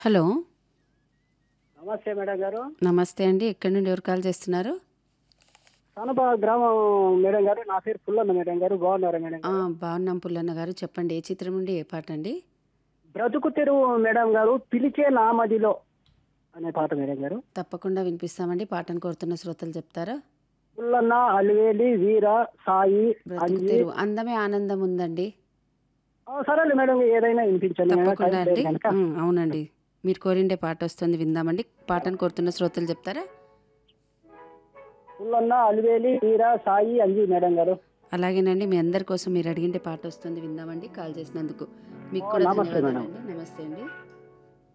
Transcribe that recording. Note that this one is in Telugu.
హలో నమస్తే మేడం గారు నమస్తే అండి ఎక్కడి నుండి ఎవరు కాల్ చేస్తున్నారు సనప గ్రామం మేడం గారు నా పేరు పుల్లన్న మేడం గారు బాగున్నారా మేడం ఆ, గారు బాగున్నాం పుల్లన్న గారు చెప్పండి ఏ చిత్రం నుండి ఏ పాట అండి బ్రతుకు తెరువు మేడం గారు పిలిచే నామదిలో అనే పాట మేడం గారు తప్పకుండా వినిపిస్తామండి పాటను కోరుతున్న శ్రోతలు చెప్తారా పుల్లన్న అలివేలి వీర సాయి బ్రతుకు అంజి తెరువు అందమే ఆనందం ఉందండి ఆ, సరేలే మేడం ఏదైనా వినిపించండి మేడం. తప్పకుండా టైం లేదు అండి కనుక. ఉమ్, అవునండి మీరు కోరిండే పాట వస్తుంది విందామండి పాటను కోరుతున్న శ్రోతలు చెప్తారా పుల్లన్న అలివేలి వీర సాయి అంజి మేడం గారు అలాగేనండి మీ అందరి కోసం మీరు అడిగిండే పాట వస్తుంది విందామండి కాల్ చేసినందుకు మీకు ఓ, కూడా నమస్తే మేడం. ధన్యవాదాలండి నమస్తే అండి